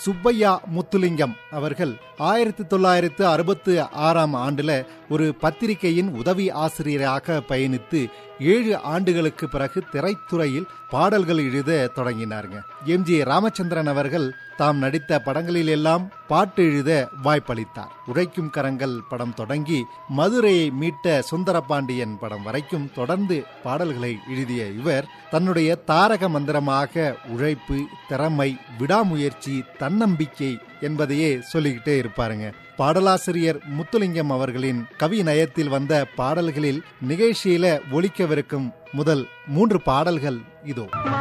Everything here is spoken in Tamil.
சுப்பையா முத்துலிங்கம் அவர்கள் ஆயிரத்தி தொள்ளாயிரத்து அறுபத்து ஆறாம் ஆண்டுல ஒரு பத்திரிகையின் உதவி ஆசிரியராக பயணித்து ஏழு ஆண்டுகளுக்கு பிறகு திரைத்துறையில் பாடல்கள் எழுத தொடங்கினாருங்க எம் ஜி ராமச்சந்திரன் அவர்கள் தாம் நடித்த படங்களில் எல்லாம் பாட்டு எழுத வாய்ப்பளித்தார் உழைக்கும் கரங்கள் படம் தொடங்கி மதுரையை மீட்ட சுந்தரபாண்டியன் படம் வரைக்கும் தொடர்ந்து பாடல்களை எழுதிய இவர் தன்னுடைய தாரக மந்திரமாக உழைப்பு திறமை விடாமுயற்சி தன்னம்பிக்கை என்பதையே சொல்லிக்கிட்டே இருப்பாருங்க பாடலாசிரியர் முத்துலிங்கம் அவர்களின் கவி நயத்தில் வந்த பாடல்களில் நிகழ்ச்சியில ஒலிக்கவிருக்கும் முதல் மூன்று பாடல்கள் இதோ